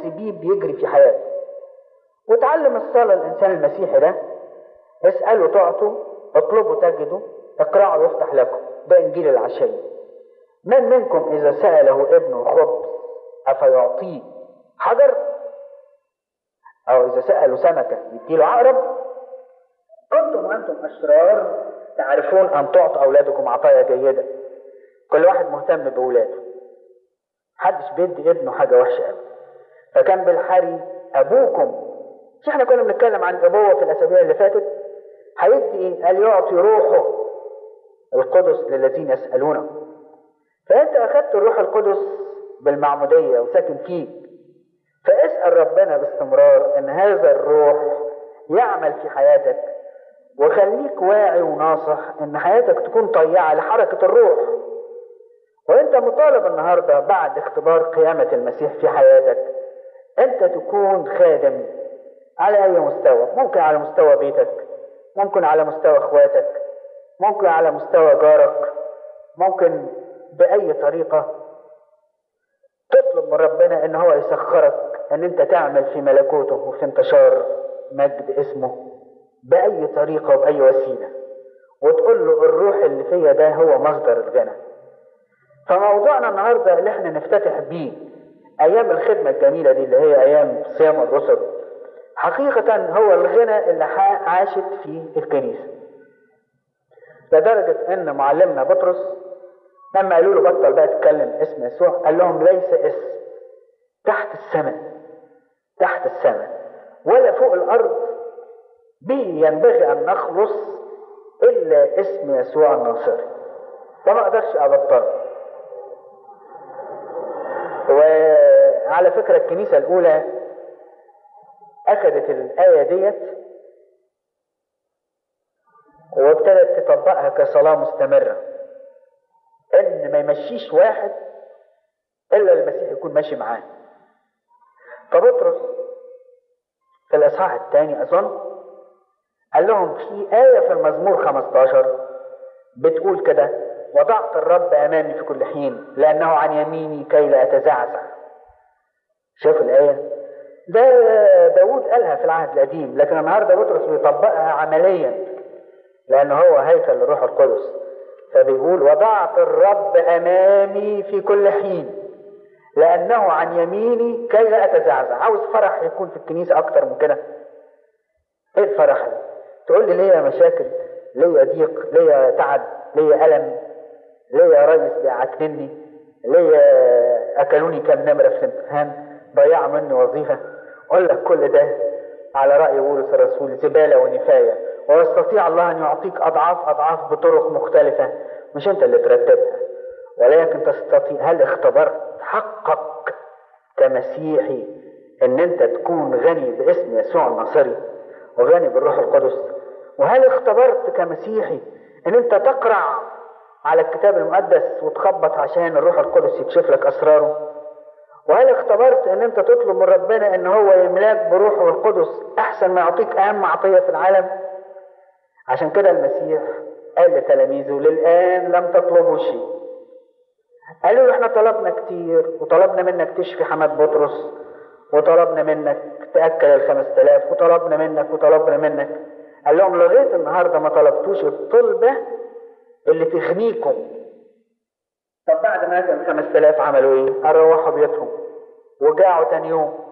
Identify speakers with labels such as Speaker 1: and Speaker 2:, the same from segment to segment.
Speaker 1: بيه بيجري في حياته وتعلم الصلاة الإنسان المسيحي ده اسألوا تعطوا اطلبوا تجدوا اقرأوا يفتح لكم ده إنجيل العشية من منكم إذا سأله ابنه خبز أفيعطيه حجر أو إذا سأله سمكة يديله عقرب كنتم وأنتم أشرار تعرفون أن تعطوا أولادكم عطايا جيدة كل واحد مهتم بأولاده محدش بيدي ابنه حاجة وحشة أوي فكان بالحري أبوكم مش احنا كنا بنتكلم عن الأبوة في الأسابيع اللي فاتت هيدي إيه؟ قال يعطي روحه القدس للذين يسألونه فأنت أخذت الروح القدس بالمعمودية وساكن فيك فاسأل ربنا باستمرار أن هذا الروح يعمل في حياتك وخليك واعي وناصح أن حياتك تكون طيعة لحركة الروح وأنت مطالب النهاردة بعد اختبار قيامة المسيح في حياتك أنت تكون خادم على أي مستوى ممكن على مستوى بيتك ممكن على مستوى اخواتك ممكن على مستوى جارك ممكن بأي طريقة تطلب من ربنا ان هو يسخرك ان انت تعمل في ملكوته وفي انتشار مجد اسمه بأي طريقة وبأي وسيلة وتقول له الروح اللي فيا ده هو مصدر الغنى فموضوعنا النهاردة اللي احنا نفتتح بيه ايام الخدمة الجميلة دي اللي هي ايام صيام الرسل حقيقة هو الغنى اللي عاشت فيه الكنيسة لدرجة ان معلمنا بطرس لما قالوا له بطل بقى تتكلم اسم يسوع قال لهم ليس اسم تحت السماء تحت السماء ولا فوق الارض به ينبغي ان نخلص الا اسم يسوع الناصري فما اقدرش ابطله وعلى فكرة الكنيسة الأولى أخذت الآية ديت وابتدت تطبقها كصلاة مستمرة ان ما يمشيش واحد الا المسيح يكون ماشي معاه فبطرس في الاصحاح الثاني اظن قال لهم في آية في المزمور 15 بتقول كده وضعت الرب أمامي في كل حين لأنه عن يميني كي لا أتزعزع شوف الآية ده داود قالها في العهد القديم لكن النهارده بطرس بيطبقها عمليا لأنه هو هيكل للروح القدس فبيقول وضعت الرب امامي في كل حين لانه عن يميني كي لا اتزعزع عاوز فرح يكون في الكنيسه اكتر من كده ايه الفرح ده تقول لي ليا مشاكل ليا ضيق ليا تعب ليا الم ليا ريس بيعكنني ليا اكلوني كام نمره في الامتحان ضيعوا مني وظيفه اقول لك كل ده على راي بولس الرسول زباله ونفايه ويستطيع الله ان يعطيك اضعاف اضعاف بطرق مختلفه مش انت اللي ترتبها ولكن تستطيع هل اختبرت حقك كمسيحي ان انت تكون غني باسم يسوع الناصري وغني بالروح القدس وهل اختبرت كمسيحي ان انت تقرع على الكتاب المقدس وتخبط عشان الروح القدس يكشف لك اسراره وهل اختبرت ان انت تطلب من ربنا ان هو يملاك بروحه القدس احسن ما يعطيك اهم عطيه في العالم عشان كده المسيح قال لتلاميذه للآن لم تطلبوا شيء قالوا له احنا طلبنا كتير وطلبنا منك تشفي حماد بطرس وطلبنا منك تأكل الخمس تلاف وطلبنا منك وطلبنا منك قال لهم لغاية النهاردة ما طلبتوش الطلبة اللي تغنيكم طب بعد ما أكل الخمس تلاف عملوا ايه؟ روحوا بيوتهم وجاعوا تاني يوم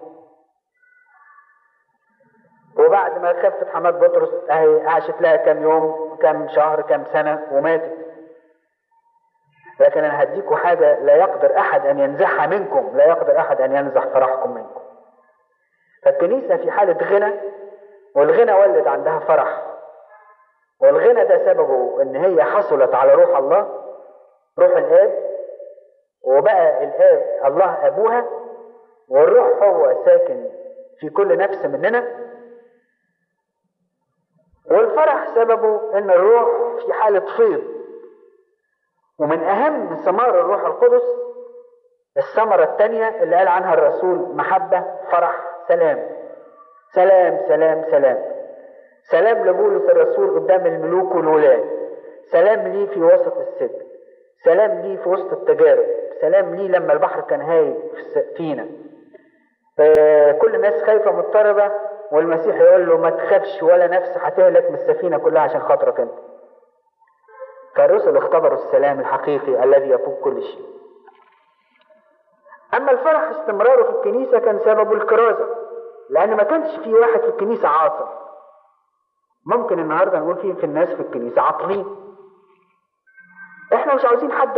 Speaker 1: وبعد ما خفت حماد بطرس اهي عاشت لها كام يوم كام شهر كام سنة وماتت لكن انا هديكم حاجة لا يقدر احد ان ينزعها منكم لا يقدر احد ان ينزع فرحكم منكم فالكنيسة في حالة غنى والغنى ولد عندها فرح والغنى ده سببه ان هي حصلت على روح الله روح الاب وبقى الاب الله ابوها والروح هو ساكن في كل نفس مننا والفرح سببه ان الروح في حالة فيض ومن اهم ثمار الروح القدس الثمرة الثانية اللي قال عنها الرسول محبة فرح سلام سلام سلام سلام سلام لبولس الرسول قدام الملوك والولاة سلام ليه في وسط السجن سلام ليه في وسط التجارب سلام ليه لما البحر كان هايج فينا كل الناس خايفة مضطربة والمسيح يقول له ما تخافش ولا نفس هتهلك من السفينة كلها عشان خاطرك انت فالرسل اختبروا السلام الحقيقي الذي يفوق كل شيء اما الفرح استمراره في الكنيسة كان سببه الكرازة لان ما كانش في واحد في الكنيسة عاطل ممكن النهاردة نقول فيه في الناس في الكنيسة عاطلين احنا مش عاوزين حد